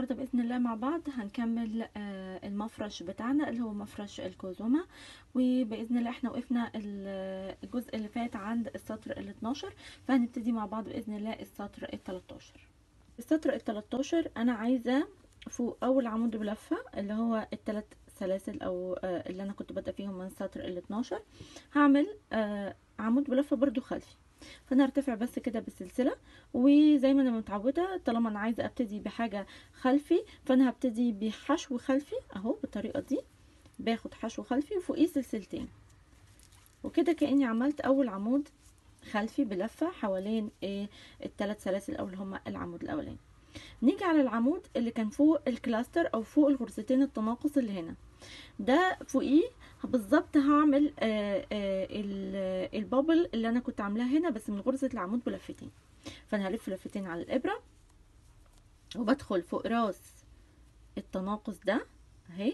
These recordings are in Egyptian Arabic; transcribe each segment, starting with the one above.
النهاردة بإذن الله مع بعض هنكمل آه، المفرش بتاعنا اللي هو مفرش الكوزوما وبإذن الله احنا وقفنا ال- الجزء اللي فات عند السطر ال 12 فهنبتدي مع بعض بإذن الله السطر ال 13 السطر ال 13 أنا عايزة فوق أول عمود بلفة اللي هو الثلاث سلاسل أو آه، اللي أنا كنت بادئة فيهم من السطر ال 12 هعمل آه، عمود بلفة برضو خلفي فانا هرتفع بس كده بالسلسله وزي ما انا متعوده طالما انا عايزه ابتدي بحاجه خلفي فانا هبتدي بحشو خلفي اهو بالطريقه دي باخد حشو خلفي وفوقيه سلسلتين وكده كاني عملت اول عمود خلفي بلفه حوالين ايه الثلاث سلاسل او اللي هما العمود الاولاني نيجي على العمود اللي كان فوق الكلاستر او فوق الغرزتين التناقص اللي هنا ده فوقيه بالظبط هعمل آه آه ال- البابل اللي انا كنت عاملاها هنا بس من غرزة العمود بلفتين فانا هلف لفتين على الابرة وبدخل فوق راس التناقص ده اهي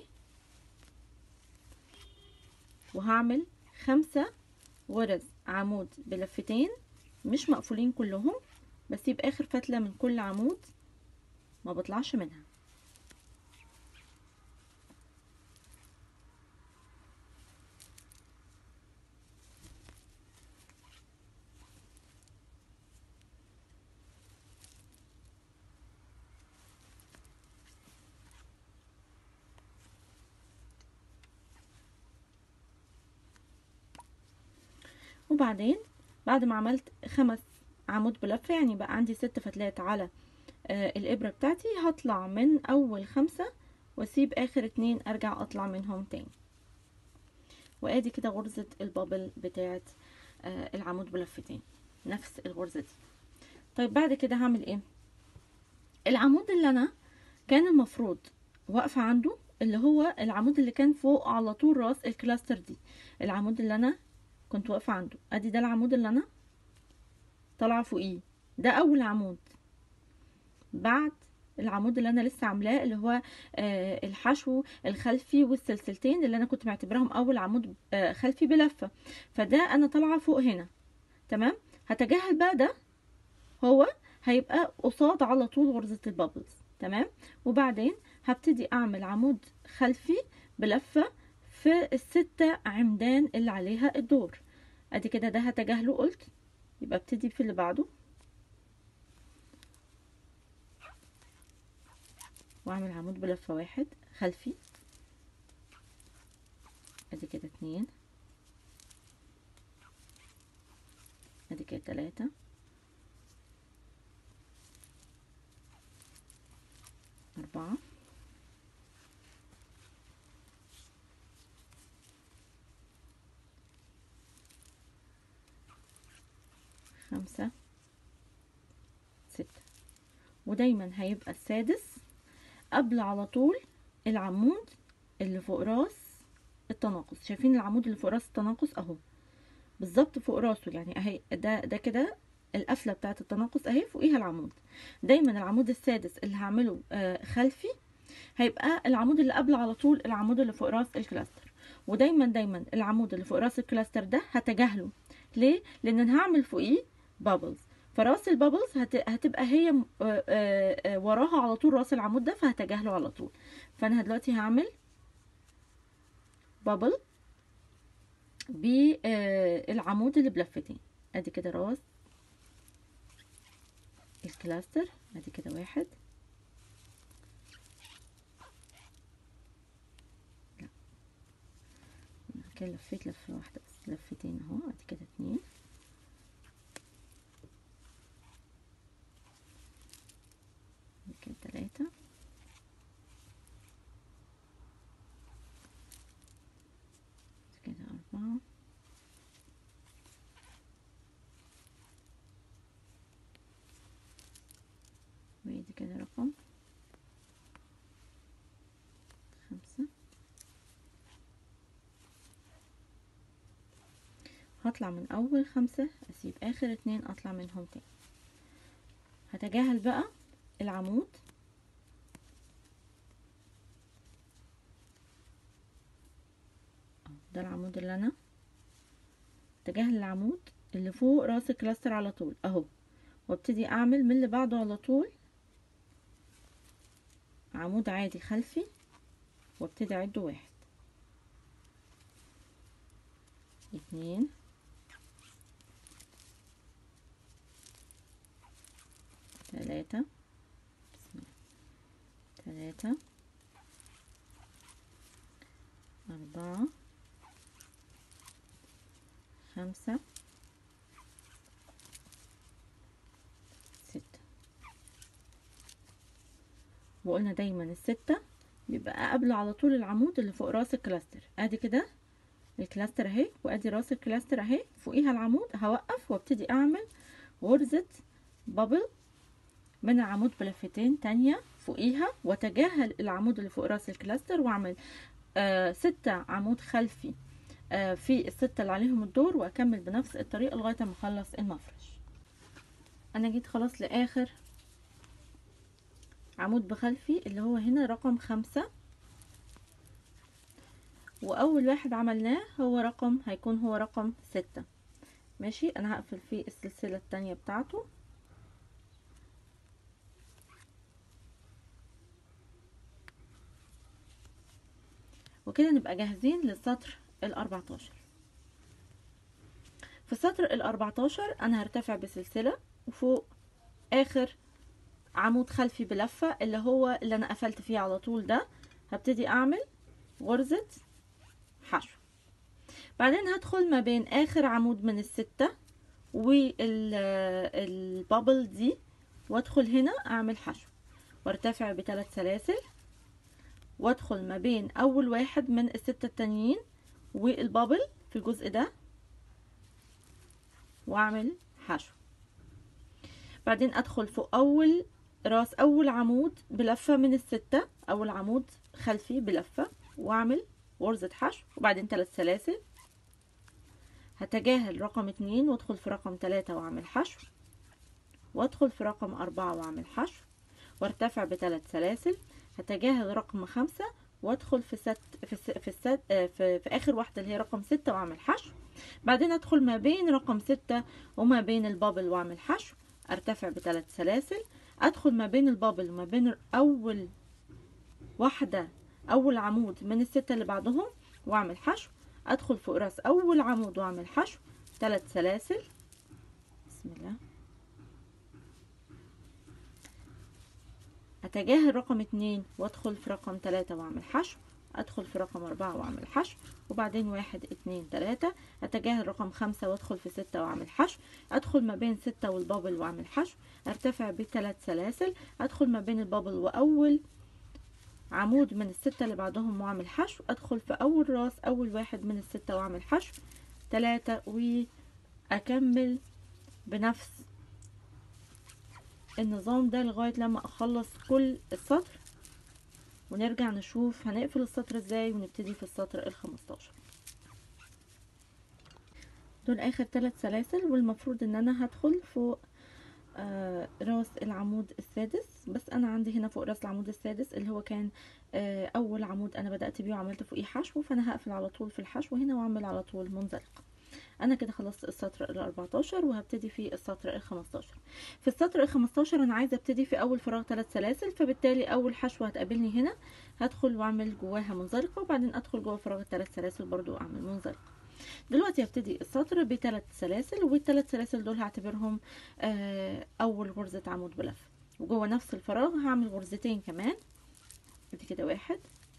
وهعمل خمسة غرز عمود بلفتين مش مقفولين كلهم بسيب اخر فتلة من كل عمود ما بطلعش منها وبعدين بعد ما عملت خمس عمود بلفة يعني بقى عندي ست فتلات على آه الإبرة بتاعتي هطلع من أول خمسة واسيب آخر اتنين أرجع أطلع منهم تاني وادي كده غرزة البابل بتاعت آه العمود بلفتين نفس الغرزة دي طيب بعد كده هعمل ايه العمود اللي انا كان المفروض واقفة عنده اللي هو العمود اللي كان فوق على طول راس الكلاستر دي العمود اللي انا كنت واقفة عنده ادي ده العمود اللي انا طالعة فوقيه ده اول عمود بعد العمود اللي انا لسه عاملاه اللي هو آه الحشو الخلفي والسلسلتين اللي انا كنت معتبراهم اول عمود آه خلفي بلفة فده انا طالعة فوق هنا تمام هتجاهل بقى ده هو هيبقى قصاد على طول غرزة البابلز تمام وبعدين هبتدي اعمل عمود خلفي بلفة في الستة عمدان اللي عليها الدور ادي كده ده هتجاهله قلت يبقى ابتدي في اللي بعده واعمل عمود بلفة واحد خلفي ادي كده اتنين ادي كده تلاتة أربعة خمسة ستة ودايما هيبقى السادس قبل على طول العمود اللي فوق راس التناقص شايفين العمود اللي فوق راس التناقص اهو بالظبط فوق راسه يعني اهي ده ده كده القفله بتاعه التناقص اهي فوقيها العمود دايما العمود السادس اللي هعمله آه خلفي هيبقى العمود اللي قبل على طول العمود اللي فوق راس الكلاستر ودايما دايما العمود اللي فوق راس الكلاستر ده هتجاهله ليه لان انا هعمل فوقيه بابلز فراس البابلز هت... هتبقى هي م- آه، آه، آه، وراها على طول راس العمود ده فهتجاهله على طول فانا دلوقتي هعمل بابل بالعمود اللي بلفتين ادي كده راس الكلاستر ادي كده واحد لا أنا كده لفيت لفة واحدة بس لفتين اهو ادي كده اتنين ادي كده تلاتة ادي كده أربعة وادي كده رقم خمسة هطلع من اول خمسة اسيب اخر اتنين اطلع منهم تاني هتجاهل بقى العمود أهو ده العمود اللي انا تجاهل العمود اللي فوق راس الكلاستر على طول اهو وابتدي اعمل من اللي بعده على طول عمود عادي خلفي وابتدي اعد واحد اتنين تلاتة بسم الله تلاتة أربعة خمسة ستة وقلنا دايما الستة بيبقى قبل على طول العمود اللي فوق راس الكلاستر ادي كده الكلاستر اهي وادي راس الكلاستر اهي فوقيها العمود هوقف وابتدي اعمل غرزة بابل من العمود بلفتين تانية فوقيها واتجاهل العمود اللي فوق راس الكلاستر واعمل آه ستة عمود خلفي آه في الستة اللي عليهم الدور واكمل بنفس الطريقة لغاية ما اخلص المفرش انا جيت خلاص لاخر عمود بخلفي اللي هو هنا رقم خمسة واول واحد عملناه هو رقم هيكون هو رقم ستة ماشي انا هقفل فيه السلسلة التانية بتاعته وكده نبقى جاهزين للسطر الأربعتاشر في السطر الأربعتاشر أنا هرتفع بسلسلة وفوق آخر عمود خلفي بلفة اللي هو اللي أنا قفلت فيه على طول ده هبتدي أعمل غرزة حشو بعدين هدخل ما بين آخر عمود من الستة والبابل دي وادخل هنا أعمل حشو وارتفع بثلاث سلاسل وادخل ما بين اول واحد من الستة التانيين والبابل في الجزء ده واعمل حشو بعدين ادخل فوق اول راس اول عمود بلفة من الستة اول عمود خلفي بلفة واعمل غرزة حشو وبعدين ثلاث سلاسل هتجاهل رقم اتنين وادخل في رقم تلاتة واعمل حشو وادخل في رقم اربعة واعمل حشو وارتفع بثلاث سلاسل هتجاهل رقم خمسة وادخل في ست في الس... في, الست... في في اخر واحدة اللي هي رقم ستة واعمل حشو بعدين ادخل ما بين رقم ستة وما بين البابل واعمل حشو ارتفع بثلاث سلاسل ادخل ما بين البابل وما بين اول واحدة اول عمود من الستة اللي بعدهم واعمل حشو ادخل فوق راس اول عمود واعمل حشو ثلاث سلاسل بسم الله اتجاهل رقم اتنين وادخل في رقم تلاتة واعمل حشو ادخل في رقم اربعة واعمل حشو وبعدين واحد اتنين تلاتة اتجاهل رقم خمسة وادخل في ستة واعمل حشو ادخل ما بين ستة والبابل واعمل حشو ارتفع بثلاث سلاسل ادخل ما بين البابل واول عمود من الستة اللي بعدهم واعمل حشو ادخل في اول راس اول واحد من الستة واعمل حشو تلاتة واكمل بنفس النظام ده لغاية لما اخلص كل السطر ونرجع نشوف هنقفل السطر ازاي ونبتدي في السطر الخمستاشر دول اخر ثلاث سلاسل والمفروض ان انا هدخل فوق آه راس العمود السادس بس انا عندي هنا فوق راس العمود السادس اللي هو كان آه اول عمود انا بدأت بيه وعملت فوقيه حشو فانا هقفل على طول في الحشو هنا واعمل على طول منزلق انا كده خلصت السطر ال 14 وهبتدي في السطر ال 15 في السطر ال 15 انا عايزه ابتدي في اول فراغ ثلاث سلاسل فبالتالي اول حشوه هتقابلني هنا هدخل واعمل جواها منزلقه وبعدين ادخل جوه فراغ الثلاث سلاسل برضو اعمل منزلقه دلوقتي هبتدي السطر بثلاث سلاسل والثلاث سلاسل دول هعتبرهم آه اول غرزه عمود بلف وجوه نفس الفراغ هعمل غرزتين كمان ادي كده واحد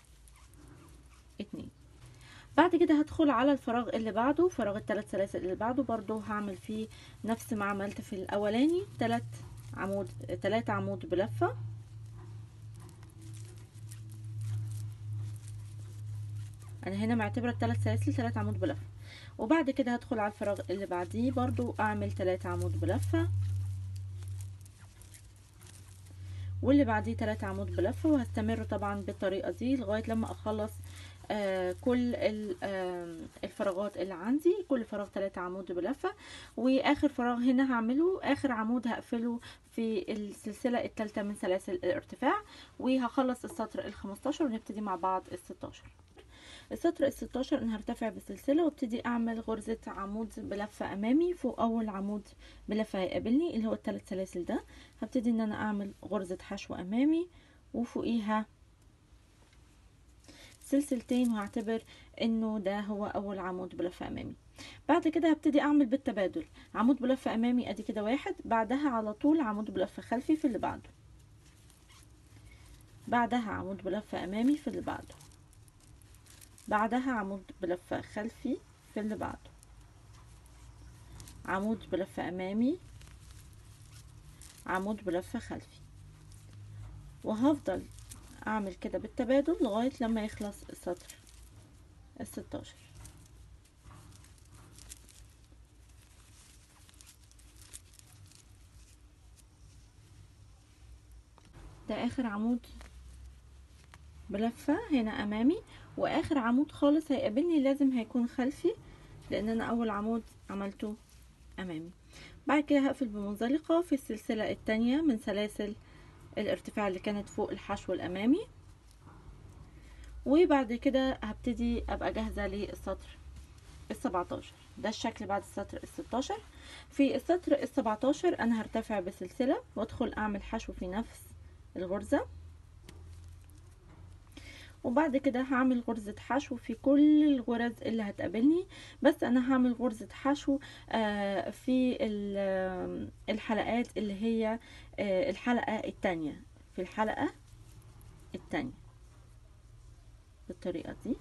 اتنين بعد كده هدخل على الفراغ اللي بعده فراغ الثلاث سلاسل اللي بعده برضو هعمل فيه نفس ما عملت في الاولاني ثلاث عمود ثلاث عمود بلفه انا هنا معتبره الثلاث سلاسل ثلاث عمود بلفه وبعد كده هدخل على الفراغ اللي بعديه برضو اعمل ثلاث عمود بلفه واللي بعديه ثلاث عمود بلفه وهستمر طبعا بالطريقه دي لغايه لما اخلص آه كل آه الفراغات اللي عندي كل فراغ ثلاثة عمود بلفة واخر فراغ هنا هعمله اخر عمود هقفله في السلسلة الثالثة من سلاسل الارتفاع وهخلص السطر الخمستاشر ونبتدي مع بعض الستاشر السطر الستاشر انا هرتفع بسلسلة وابتدي اعمل غرزة عمود بلفة امامي فوق اول عمود بلفة هيقابلني اللي هو الثلاث سلاسل ده هبتدي ان انا اعمل غرزة حشو امامي وفوقيها سلسلتين وهعتبر انه ده هو اول عمود بلفة امامي بعد كده هبتدي اعمل بالتبادل عمود بلفة امامي ادي كده واحد بعدها على طول عمود بلفة خلفي في اللي بعده بعدها عمود بلفة امامي في اللي بعده بعدها عمود بلفة خلفي في اللي بعده عمود بلفة امامي عمود بلفة خلفي وهفضل اعمل كده بالتبادل لغاية لما يخلص السطر الستاشر ده اخر عمود بلفة هنا امامي واخر عمود خالص هيقابلني لازم هيكون خلفي لان انا اول عمود عملته امامي بعد كده هقفل بمنزلقة في السلسلة التانية من سلاسل الارتفاع اللي كانت فوق الحشو الامامي وبعد كده هبتدي ابقى جاهزة للسطر السبعتاشر ده الشكل بعد السطر الستاشر في السطر السبعتاشر انا هرتفع بسلسلة وادخل اعمل حشو في نفس الغرزة وبعد كده هعمل غرزة حشو في كل الغرز اللي هتقابلني بس انا هعمل غرزة حشو في الحلقات اللي هي الحلقة التانية في الحلقة التانية بالطريقة دي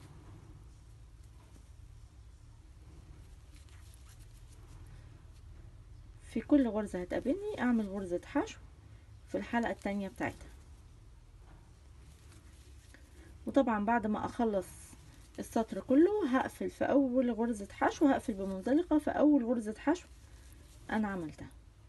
في كل غرزة هتقابلني اعمل غرزة حشو في الحلقة التانية بتاعتها وطبعا بعد ما اخلص السطر كله هقفل في اول غرزة حشو هقفل بمنزلقة في اول غرزة حشو انا عملتها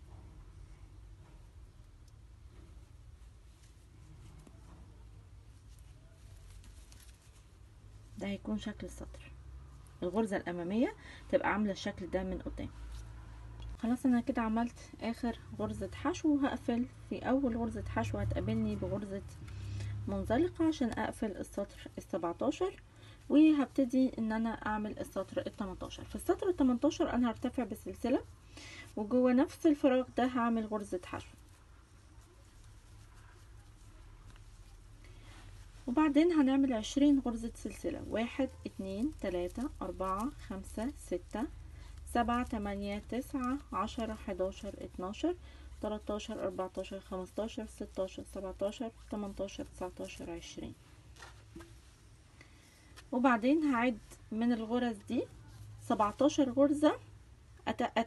ده هيكون شكل السطر الغرزة الامامية تبقى عاملة الشكل ده من قدام خلاص انا كده عملت اخر غرزة حشو هقفل في اول غرزة حشو هتقابلني بغرزة منزلقة عشان اقفل السطر السبعتاشر وهبتدي ان انا اعمل السطر التمنتاشر في السطر التمنتاشر انا هرتفع بسلسلة وجوه نفس الفراغ ده هعمل غرزة حشو وبعدين هنعمل عشرين غرزة سلسلة واحد اتنين تلاتة اربعة خمسة ستة سبعة تمانية تسعة عشرة حداشر اتناشر تلاتاشر اربعتاشر خمستاشر ستاشر سبعتاشر تمنتاشر تسعتاشر عشرين وبعدين هعد من الغرز دي سبعتاشر غرزة أت... أت...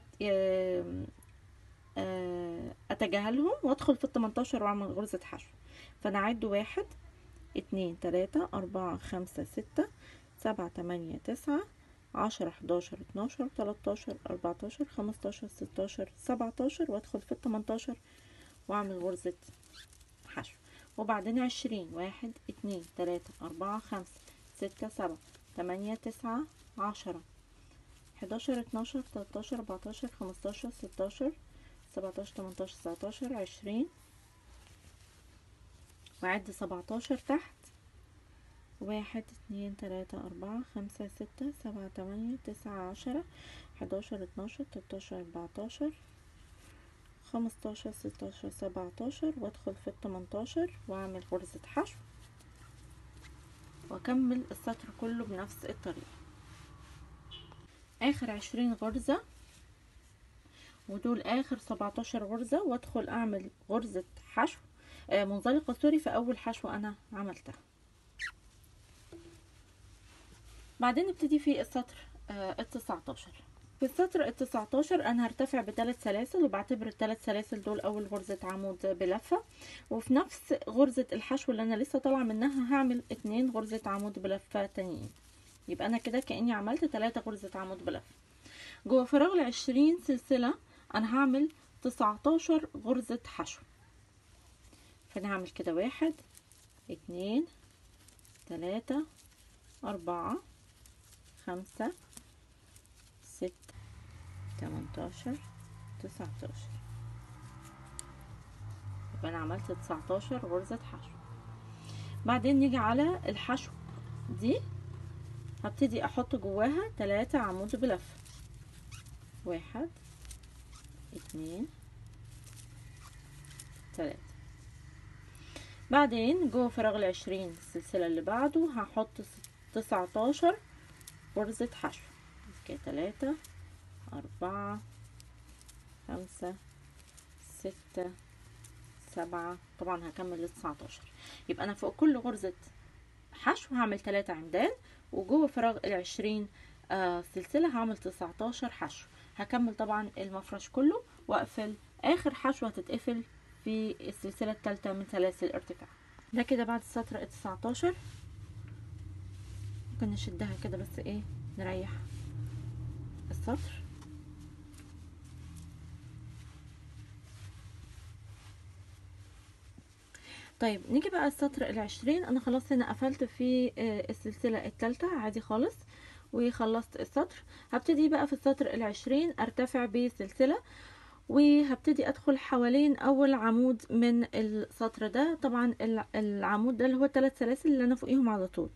أتجاهلهم وأدخل في التمنتاشر وأعمل غرزة حشو فأنا أعد واحد اتنين تلاتة أربعة خمسة ستة سبعة تمانية تسعة عشرة حداشر اتناشر تلاتاشر اربعتاشر خمستاشر ستاشر سبعتاشر وادخل في التمنتاشر واعمل غرزة حشو وبعدين عشرين واحد اتنين تلاتة اربعة خمسة ستة سبعة تمانية تسعة عشرة حداشر اتناشر تلاتاشر اربعتاشر خمستاشر ستاشر سبعتاشر تمنتاشر تسعتاشر عشرين وعد سبعتاشر تحت واحد اتنين تلاتة اربعة خمسة ستة سبعة تمانية تسعة عشرة حداشر اتناشر تلاتاشر اربعتاشر خمستاشر ستاشر سبعتاشر وادخل في التمنتاشر واعمل غرزة حشو واكمل السطر كله بنفس الطريقة اخر عشرين غرزة ودول اخر سبعتاشر غرزة وادخل اعمل غرزة حشو آه منزلقة سوري في اول حشو انا عملتها بعدين نبتدي في السطر آه التسعتاشر في السطر التسعتاشر انا هرتفع بثلاث سلاسل وبعتبر الثلاث سلاسل دول اول غرزة عمود بلفة وفي نفس غرزة الحشو اللي انا لسه طالعة منها هعمل اتنين غرزة عمود بلفة تانيين يبقى انا كده كأني عملت تلاتة غرزة عمود بلفة جوه فراغ العشرين سلسلة انا هعمل تسعتاشر غرزة حشو فانا هعمل كده واحد اتنين تلاتة اربعة خمسة ستة تمنتاشر تسعتاشر يبقى انا عملت تسعتاشر غرزة حشو بعدين نيجي على الحشو دي هبتدي احط جواها تلاتة عمود بلف واحد اتنين تلاتة بعدين جوه فراغ العشرين السلسلة اللي بعده هحط تسعتاشر غرزة حشو كده تلاتة أربعة خمسة ستة سبعة طبعا هكمل لتسعتاشر يبقى أنا فوق كل غرزة حشو هعمل تلاتة عمدان وجوه فراغ العشرين آه سلسلة هعمل تسعتاشر حشو هكمل طبعا المفرش كله واقفل اخر حشوة هتتقفل في السلسلة التالتة من سلاسل الارتفاع ده كده بعد السطر التسعتاشر ممكن نشدها كده بس ايه نريح السطر طيب نيجي بقى السطر العشرين انا خلاص هنا قفلت في السلسلة التالتة عادي خالص وخلصت السطر هبتدي بقى في السطر العشرين ارتفع بسلسلة وهبتدي ادخل حوالين اول عمود من السطر ده طبعا العمود ده اللي هو الثلاث سلاسل اللي انا فوقيهم على طول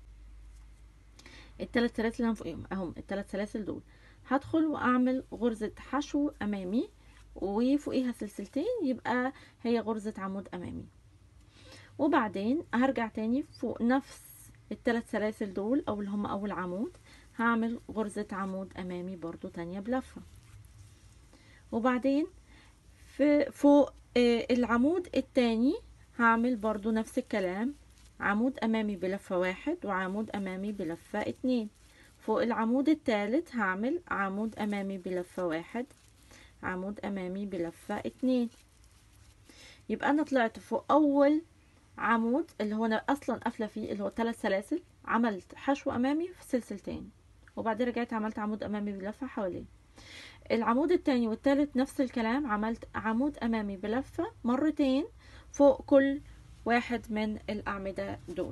الثلاث سلاسل اللي انا فوقيهم اهم الثلاث سلاسل دول هدخل واعمل غرزة حشو امامي وفوقيها سلسلتين يبقى هي غرزة عمود امامي وبعدين هرجع تاني فوق نفس الثلاث سلاسل دول او اللي هم اول عمود هعمل غرزة عمود امامي برضو تانية بلفة وبعدين في فوق العمود التاني هعمل برضو نفس الكلام عمود امامي بلفة واحد وعمود امامي بلفة اتنين فوق العمود التالت هعمل عمود امامي بلفة واحد عمود امامي بلفة اتنين يبقى انا طلعت فوق اول عمود اللي هو انا اصلا قافله فيه اللي هو ثلاث سلاسل عملت حشو امامي في سلسلتين وبعدين رجعت عملت عمود امامي بلفه حواليه العمود التاني والتالت نفس الكلام عملت عمود امامي بلفه مرتين فوق كل واحد من الاعمده دول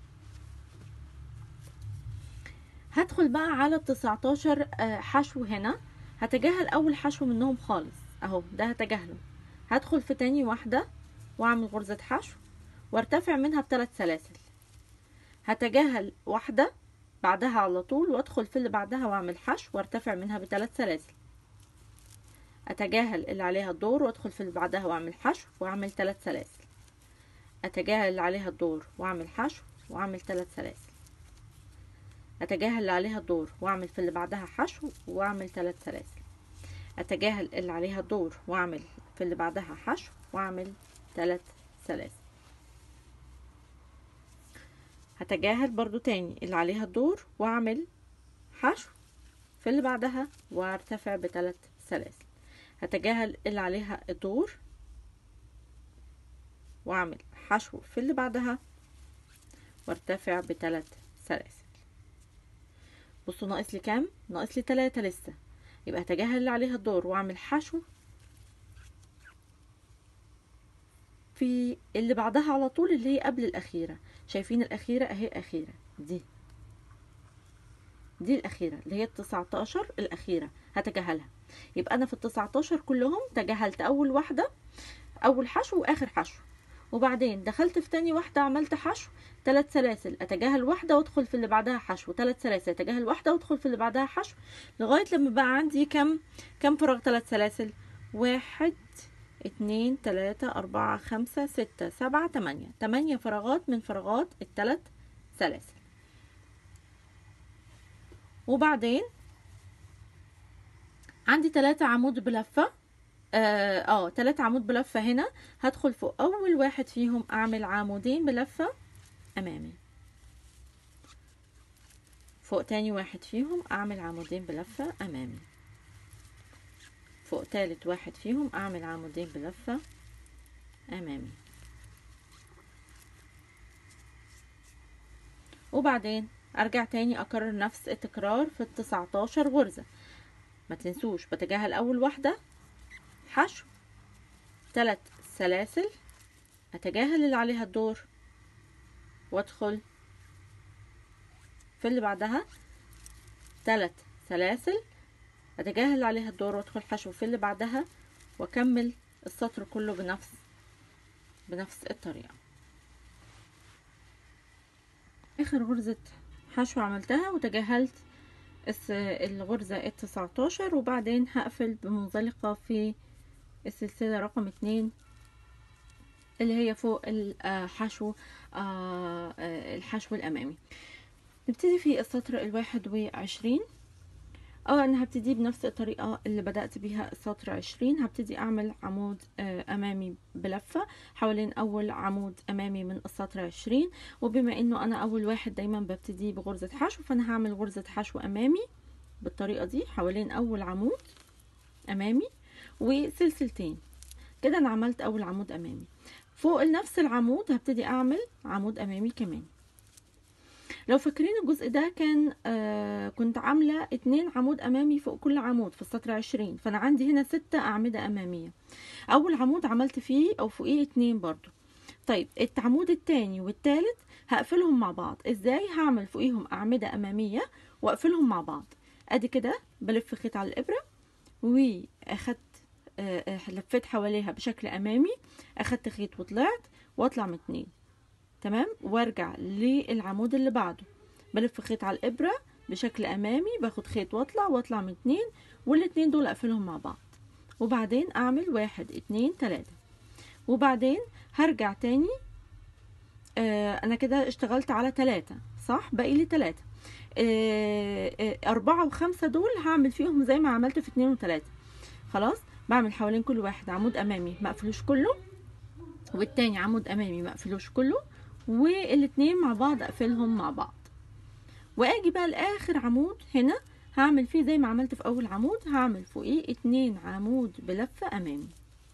هدخل بقى على التسعتاشر حشو هنا هتجاهل اول حشو منهم خالص اهو ده هتجاهله هدخل في تاني واحده واعمل غرزه حشو وارتفع منها بثلاث سلاسل هتجاهل واحدة بعدها على طول وادخل في اللي بعدها واعمل حشو وارتفع منها بثلاث سلاسل اتجاهل اللي عليها الدور وادخل في اللي بعدها واعمل حشو واعمل ثلاث سلاسل اتجاهل اللي عليها الدور واعمل حشو واعمل ثلاث سلاسل اتجاهل اللي عليها الدور واعمل في اللي بعدها حشو واعمل ثلاث سلاسل اتجاهل اللي عليها الدور واعمل في اللي بعدها حشو واعمل ثلاث سلاسل هتجاهل برضو تاني اللي عليها الدور واعمل حشو في اللي بعدها وارتفع بثلاث سلاسل هتجاهل اللي عليها الدور واعمل حشو في اللي بعدها وارتفع بثلاث سلاسل بصوا ناقص لي كام ناقص لي تلاتة لسه يبقى هتجاهل اللي عليها الدور واعمل حشو في اللي بعدها على طول اللي هي قبل الأخيرة شايفين الأخيرة أهي أخيرة دي دي الأخيرة اللي هي التسعتاشر الأخيرة هتجاهلها يبقى أنا في التسعتاشر كلهم تجاهلت أول واحدة أول حشو وآخر حشو وبعدين دخلت في تاني واحدة عملت حشو ثلاث سلاسل أتجاهل واحدة وأدخل في اللي بعدها حشو ثلاث سلاسل أتجاهل واحدة وأدخل في اللي بعدها حشو لغاية لما بقى عندي كم كم فراغ ثلاث سلاسل واحد اتنين تلاتة أربعة خمسة ستة سبعة تمانية تمانية فراغات من فراغات التلات سلاسل وبعدين عندي تلاتة عمود بلفة اه, آه تلاتة عمود بلفة هنا هدخل فوق أول واحد فيهم أعمل عمودين بلفة أمامي فوق تاني واحد فيهم أعمل عمودين بلفة أمامي فوق تالت واحد فيهم اعمل عمودين بلفة امامي وبعدين ارجع تاني اكرر نفس التكرار في التسعتاشر غرزة ما تنسوش بتجاهل اول واحدة حشو تلات سلاسل اتجاهل اللي عليها الدور وادخل في اللي بعدها تلات سلاسل اتجاهل عليها الدور وادخل حشو في اللي بعدها واكمل السطر كله بنفس بنفس الطريقة اخر غرزة حشو عملتها وتجاهلت الغرزة التسعتاشر وبعدين هقفل بمنزلقة في السلسلة رقم اتنين اللي هي فوق الحشو الحشو الامامي نبتدي في السطر الواحد وعشرين اه انا هبتدي بنفس الطريقة اللي بدأت بيها السطر عشرين هبتدي اعمل عمود آه، امامي بلفة حوالين اول عمود امامي من السطر عشرين وبما انه انا اول واحد دايما ببتدي بغرزة حشو فانا هعمل غرزة حشو امامي بالطريقة دي حوالين اول عمود امامي وسلسلتين كده انا عملت اول عمود امامي فوق نفس العمود هبتدي اعمل عمود امامي كمان لو فاكرين الجزء ده كان آه كنت عاملة اتنين عمود امامي فوق كل عمود في السطر عشرين فانا عندي هنا ستة اعمدة امامية اول عمود عملت فيه او فوقيه اتنين برضو طيب العمود التاني والتالت هقفلهم مع بعض ازاي هعمل فوقيهم اعمدة امامية واقفلهم مع بعض ادي كده بلف خيط على الابرة واخدت آه، آه، لفيت حواليها بشكل امامي اخدت خيط وطلعت واطلع من اتنين تمام وارجع للعمود اللي بعده بلف خيط على الابره بشكل امامي باخد خيط واطلع واطلع من اتنين والاتنين دول اقفلهم مع بعض وبعدين اعمل واحد اتنين تلاتة وبعدين هرجع تاني آه انا كده اشتغلت على تلاتة صح باقي لي تلاتة آه آه اربعة وخمسة دول هعمل فيهم زي ما عملت في اتنين وتلاتة خلاص بعمل حوالين كل واحد عمود امامي مقفلوش كله والتاني عمود امامي مقفلوش كله والاتنين مع بعض اقفلهم مع بعض واجي بقى لاخر عمود هنا هعمل فيه زي ما عملت في اول عمود هعمل فوقيه اتنين عمود بلفة امامي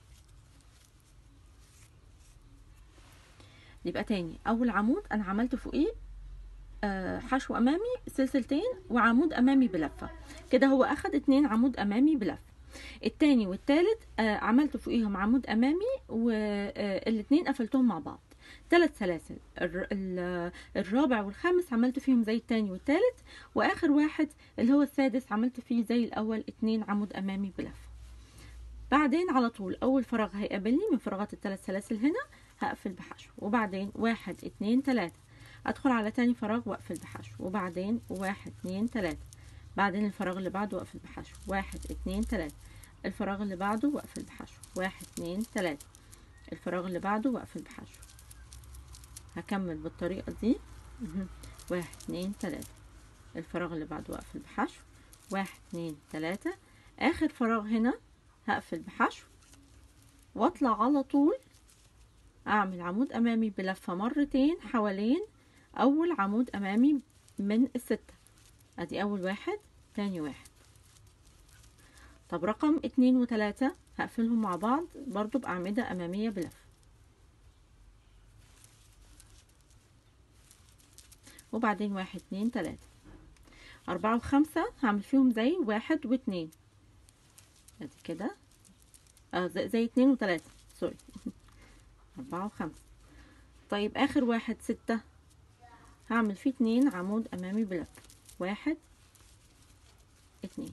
يبقى تاني اول عمود انا عملت فوقيه آه، حشو امامي سلسلتين وعمود امامي بلفة كده هو اخد اتنين عمود امامي بلفة التاني والتالت آه، عملت فوقيهم عمود امامي والاتنين قفلتهم مع بعض ثلاث سلاسل الر- ال- الرابع والخامس عملت فيهم زي التاني والتالت واخر واحد اللي هو السادس عملت فيه زي الاول اتنين عمود امامي بلفة بعدين على طول اول فراغ هيقابلني من فراغات الثلاث سلاسل هنا هقفل بحشو وبعدين واحد اتنين تلاتة ادخل على تاني فراغ واقفل بحشو وبعدين واحد اتنين تلاتة بعدين الفراغ اللي بعده واقفل بحشو واحد اتنين تلاتة الفراغ اللي بعده واقفل بحشو واحد اتنين تلاتة الفراغ اللي بعده واقفل بحشو هكمل بالطريقة دي مهم. واحد اتنين تلاتة الفراغ اللي بعده واقفل بحشو واحد اتنين تلاتة اخر فراغ هنا هقفل بحشو واطلع على طول اعمل عمود امامي بلفة مرتين حوالين اول عمود امامي من الستة ادي اول واحد تاني واحد طب رقم اتنين وتلاتة هقفلهم مع بعض برضو بأعمدة أمامية بلف وبعدين واحد اتنين تلاتة أربعة وخمسة هعمل فيهم زي واحد واتنين ادي كده اه زي, زي اتنين وتلاتة سوري أربعة وخمسة طيب آخر واحد ستة هعمل فيه اتنين عمود أمامي بلف واحد اتنين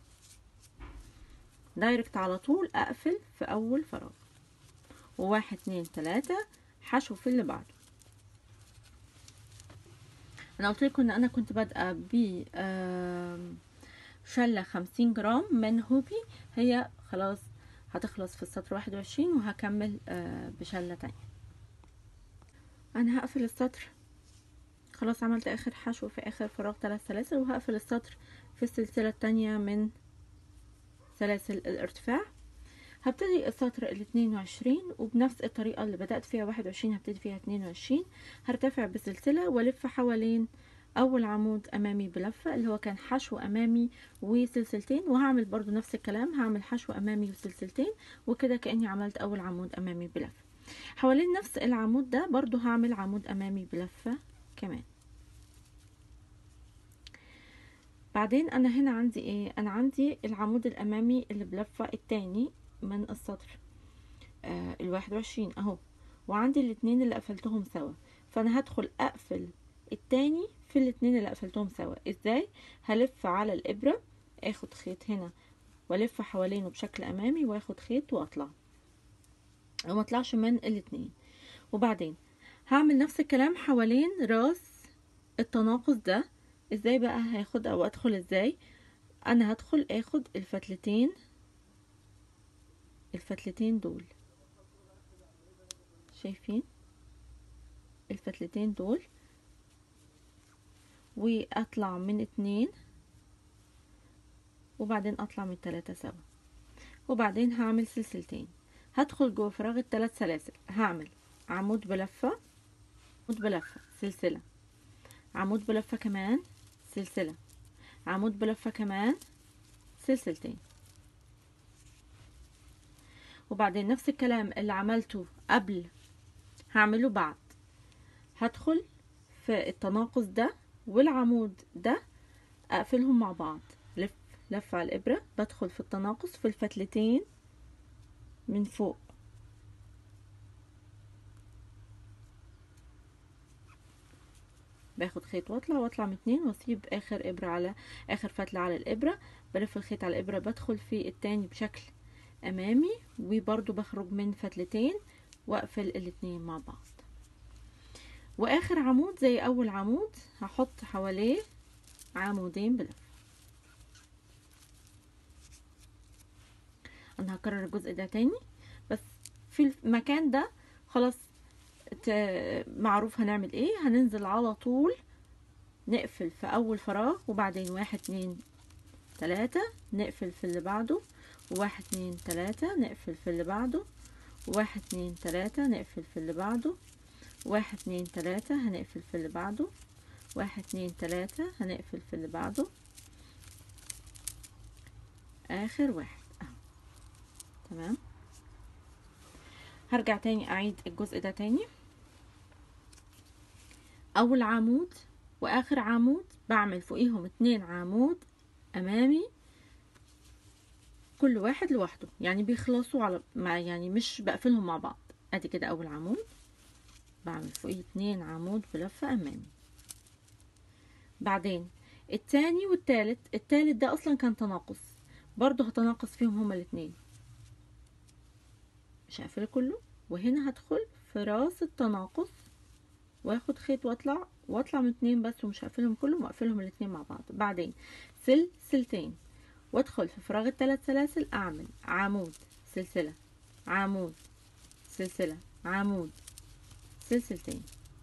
دايركت على طول اقفل في اول فراغ وواحد اتنين تلاتة حشو في اللي بعده انا قلت لكم ان انا كنت بادئه ب آم، شله خمسين جرام من هوبي هي خلاص هتخلص في السطر واحد وعشرين وهكمل آه، بشله تانية انا هقفل السطر خلاص عملت اخر حشو في اخر فراغ ثلاث سلاسل وهقفل السطر في السلسله التانية من سلاسل الارتفاع هبتدي السطر الاتنين وعشرين وبنفس الطريقة اللي بدأت فيها واحد وعشرين هبتدي فيها اتنين وعشرين هرتفع بسلسلة والف حوالين أول عمود أمامي بلفة اللي هو كان حشو أمامي وسلسلتين وهعمل برضو نفس الكلام هعمل حشو أمامي وسلسلتين وكده كأني عملت أول عمود أمامي بلفة حوالين نفس العمود ده برضو هعمل عمود أمامي بلفة كمان بعدين انا هنا عندي ايه انا عندي العمود الامامي اللي بلفة التاني من السطر آه الواحد وعشرين اهو وعندي الاتنين اللي قفلتهم سوا فانا هدخل اقفل التاني في الاتنين اللي قفلتهم سوا ازاي هلف على الابرة اخد خيط هنا والف حوالينه بشكل امامي واخد خيط واطلع وما اطلعش من الاتنين وبعدين هعمل نفس الكلام حوالين راس التناقص ده ازاي بقى هاخد او ادخل ازاي انا هدخل اخد الفتلتين الفتلتين دول شايفين الفتلتين دول واطلع من اتنين وبعدين اطلع من تلاتة سوا وبعدين هعمل سلسلتين هدخل جوه فراغ التلات سلاسل هعمل عمود بلفة عمود بلفة سلسلة عمود بلفة كمان سلسلة عمود بلفة كمان سلسلتين وبعدين نفس الكلام اللي عملته قبل هعمله بعد هدخل في التناقص ده والعمود ده اقفلهم مع بعض لف لف على الابرة بدخل في التناقص في الفتلتين من فوق باخد خيط واطلع واطلع من اتنين واسيب اخر ابرة على اخر فتلة على الابرة بلف الخيط على الابرة بدخل في التاني بشكل امامي وبرضو بخرج من فتلتين واقفل الاتنين مع بعض واخر عمود زي اول عمود هحط حواليه عمودين بلف انا هكرر الجزء ده تاني بس في المكان ده خلاص معروف هنعمل ايه هننزل على طول نقفل في اول فراغ وبعدين واحد اتنين تلاتة نقفل في اللي بعده واحد اتنين تلاتة نقفل في اللي بعده واحد اتنين تلاتة نقفل في اللي بعده واحد اتنين تلاتة هنقفل في اللي بعده واحد اتنين تلاتة هنقفل في اللي بعده اخر واحد اهو تمام هرجع تاني اعيد الجزء ده تاني اول عمود واخر عمود بعمل فوقيهم اتنين عمود امامي كل واحد لوحده يعني بيخلصوا على مع يعني مش بقفلهم مع بعض ادي كده اول عمود بعمل فوقيه اتنين عمود بلفة امامي بعدين التاني والتالت التالت ده اصلا كان تناقص برضو هتناقص فيهم هما الاتنين مش هقفله كله وهنا هدخل في راس التناقص واخد خيط واطلع واطلع من اتنين بس ومش هقفلهم كلهم واقفلهم الاتنين مع بعض بعدين سلسلتين وادخل في فراغ الثلاث سلاسل اعمل عمود سلسلة عمود سلسلة عمود سلسلتين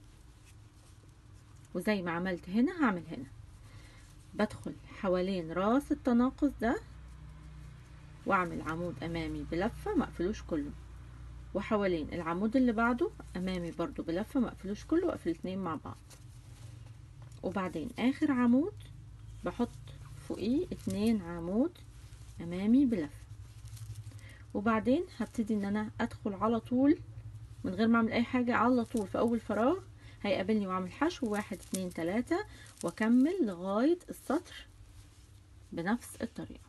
وزي ما عملت هنا هعمل هنا بدخل حوالين راس التناقص ده واعمل عمود امامي بلفة مقفلوش كله وحوالين العمود اللي بعده امامي برضو بلفة مقفلوش كله واقفل اتنين مع بعض وبعدين اخر عمود بحط فوقيه اتنين عمود امامي بلفة وبعدين هبتدي ان انا ادخل على طول من غير ما اعمل اي حاجة على طول في اول فراغ هيقابلني واعمل حشو واحد اتنين تلاتة واكمل لغاية السطر بنفس الطريقة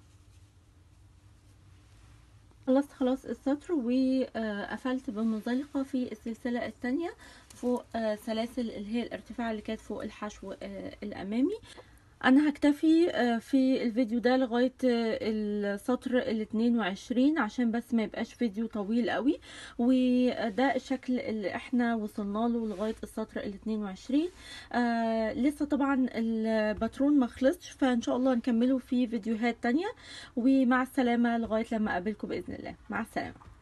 خلصت خلاص السطر وقفلت بمنزلقة في السلسلة التانية فوق سلاسل اللي هي الارتفاع اللي كانت فوق الحشو الامامي انا هكتفي في الفيديو ده لغاية السطر ال 22 عشان بس ما يبقاش فيديو طويل قوي وده الشكل اللي احنا وصلنا له لغاية السطر ال 22 آه لسه طبعا الباترون ما خلصش فان شاء الله نكمله في فيديوهات تانية ومع السلامة لغاية لما اقابلكم باذن الله مع السلامة